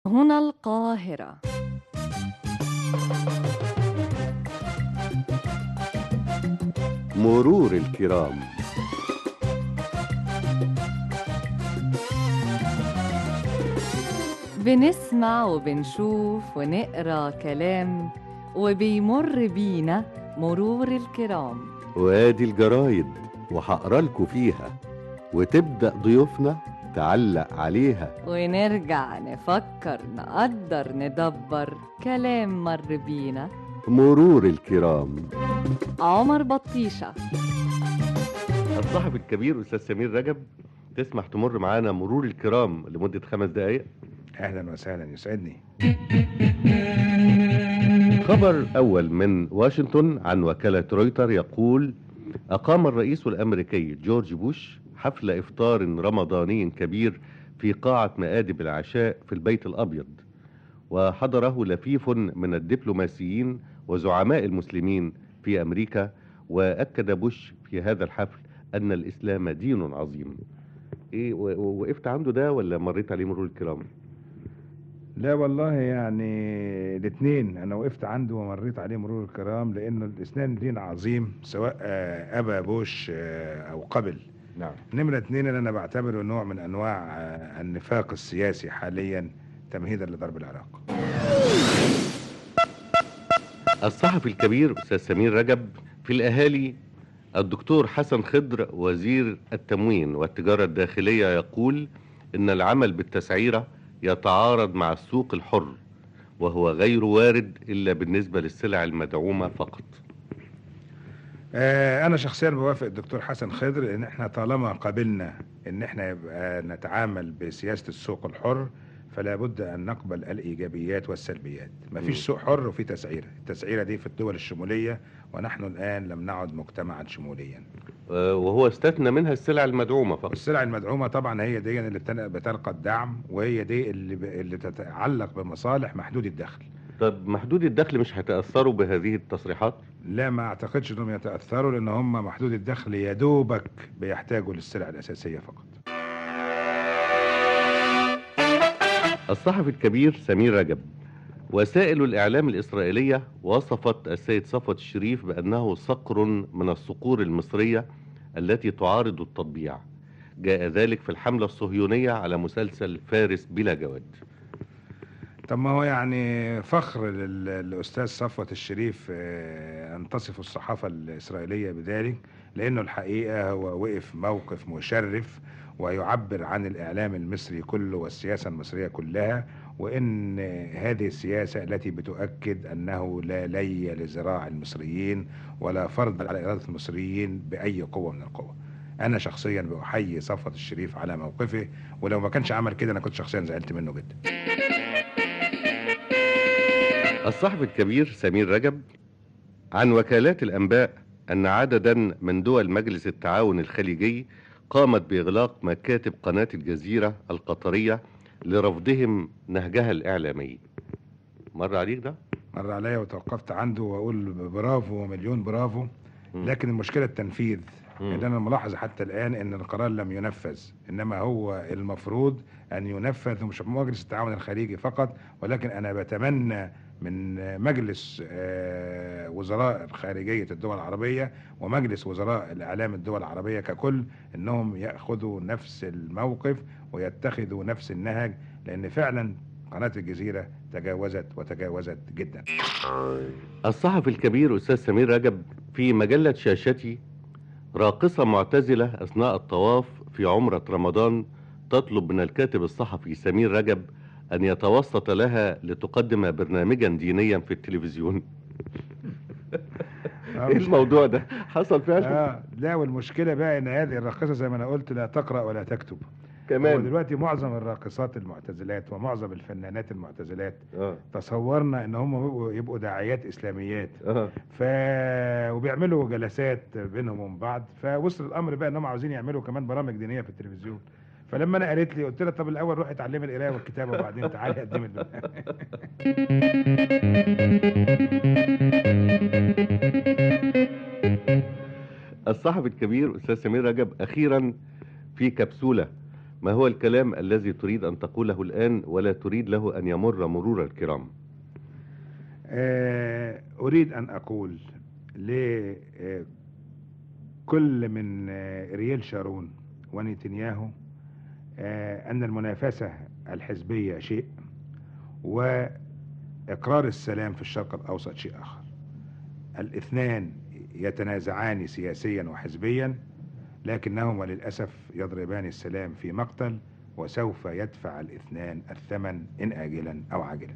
هنا القاهرة مرور الكرام بنسمع وبنشوف ونقرا كلام وبيمر بينا مرور الكرام وادي الجرايد وهقرا لكم فيها وتبدأ ضيوفنا تعلق عليها ونرجع نفكر نقدر ندبر كلام مر بينا مرور الكرام عمر بطيشة الصحفي الكبير أستاذ سمير رجب تسمح تمر معانا مرور الكرام لمدة خمس دقايق اهلا وسهلا يسعدني خبر أول من واشنطن عن وكالة رويتر يقول أقام الرئيس الأمريكي جورج بوش حفل إفطار رمضاني كبير في قاعة مآدب العشاء في البيت الأبيض وحضره لفيف من الدبلوماسيين وزعماء المسلمين في أمريكا وأكد بوش في هذا الحفل أن الإسلام دين عظيم إيه و- و- وقفت عنده ده ولا مريت عليه مرور الكرام لا والله يعني الاثنين انا وقفت عنده ومريت عليه مرور الكرام لانه الاسلام دين عظيم سواء آه، ابى بوش آه، او قبل نعم نمرة اتنين اللي انا بعتبره نوع من انواع آه، النفاق السياسي حاليا تمهيدا لضرب العراق الصحفي الكبير أستاذ سمير رجب في الأهالي الدكتور حسن خضر وزير التموين والتجارة الداخلية يقول إن العمل بالتسعيرة يتعارض مع السوق الحر وهو غير وارد إلا بالنسبة للسلع المدعومة فقط آه، انا شخصيا بوافق الدكتور حسن خضر ان احنا طالما قبلنا ان احنا يبقى نتعامل بسياسة السوق الحر فلا بد ان نقبل الايجابيات والسلبيات مم. مفيش سوق حر وفي تسعيرة التسعيرة دي في الدول الشمولية ونحن الان لم نعد مجتمعا شموليا آه، وهو استثنى منها السلع المدعومة فقط والسلع المدعومة طبعا هي دي اللي بتن- بتلقى الدعم وهي دي اللي, ب... اللي تتعلق بمصالح محدود الدخل طب محدود الدخل مش هيتأثروا بهذه التصريحات لا ما اعتقدش انهم يتاثروا لان هم محدود الدخل يا دوبك بيحتاجوا للسلع الاساسيه فقط الصحفي الكبير سمير رجب وسائل الإعلام الإسرائيلية وصفت السيد صفوت الشريف بأنه صقر من الصقور المصرية التي تعارض التطبيع جاء ذلك في الحملة الصهيونية على مسلسل فارس بلا جواد طب ما هو يعني فخر لل- للاستاذ صفوت الشريف آه، ان تصف الصحافه الاسرائيليه بذلك لانه الحقيقه هو وقف موقف مشرف ويعبر عن الاعلام المصري كله والسياسه المصريه كلها وان هذه السياسه التي بتؤكد انه لا لي لذراع المصريين ولا فرض على اراده المصريين باي قوه من القوى انا شخصيا بحيي صفوت الشريف على موقفه ولو ما كانش عمل كده انا كنت شخصيا زعلت منه جدا الصحفي الكبير سمير رجب عن وكالات الأنباء أن عددا من دول مجلس التعاون الخليجي قامت بإغلاق مكاتب قناة الجزيرة القطرية لرفضهم نهجها الإعلامي مر عليك ده؟ مر عليا وتوقفت عنده واقول برافو ومليون برافو مم. لكن المشكله التنفيذ مم. ان انا ملاحظ حتى الان ان القرار لم ينفذ انما هو المفروض ان ينفذ مش مجلس التعاون الخليجي فقط ولكن انا بتمنى من مجلس آه، وزراء خارجيه الدول العربيه ومجلس وزراء الاعلام الدول العربيه ككل انهم ياخذوا نفس الموقف ويتخذوا نفس النهج لان فعلا قناه الجزيره تجاوزت وتجاوزت جدا الصحفي الكبير أستاذ سمير رجب في مجلة شاشتي راقصة معتزلة أثناء الطواف في عمرة رمضان تطلب من الكاتب الصحفي سمير رجب أن يتوسط لها لتقدم برنامجا دينيا في التلفزيون ايه الموضوع ده حصل فعلا آه لا والمشكله بقى ان هذه الراقصه زي ما انا قلت لا تقرا ولا تكتب هو كمان دلوقتي معظم الراقصات المعتزلات ومعظم الفنانات المعتزلات اه تصورنا ان هم يبقوا, يبقوا داعيات اسلاميات اه ف وبيعملوا جلسات بينهم وبين بعض فوصل الامر بقى انهم عاوزين يعملوا كمان برامج دينيه في التلفزيون فلما انا قالت لي قلت لها طب الاول روحي اتعلمي القرايه والكتابه وبعدين تعالي قدمي البرنامج الصحفي الكبير أستاذ سمير رجب أخيرا في كبسولة ما هو الكلام الذي تريد أن تقوله الآن ولا تريد له أن يمر مرور الكرام آه، أريد أن أقول لكل من آه، ريال شارون ونتنياهو آه، أن المنافسة الحزبية شيء وإقرار السلام في الشرق الأوسط شيء آخر الاثنان يتنازعان سياسيا وحزبيا لكنهما وللأسف يضربان السلام في مقتل وسوف يدفع الاثنان الثمن إن آجلا أو عاجلا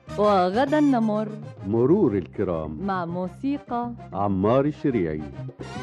وغدا نمر مرور الكرام مع موسيقى عمار الشريعي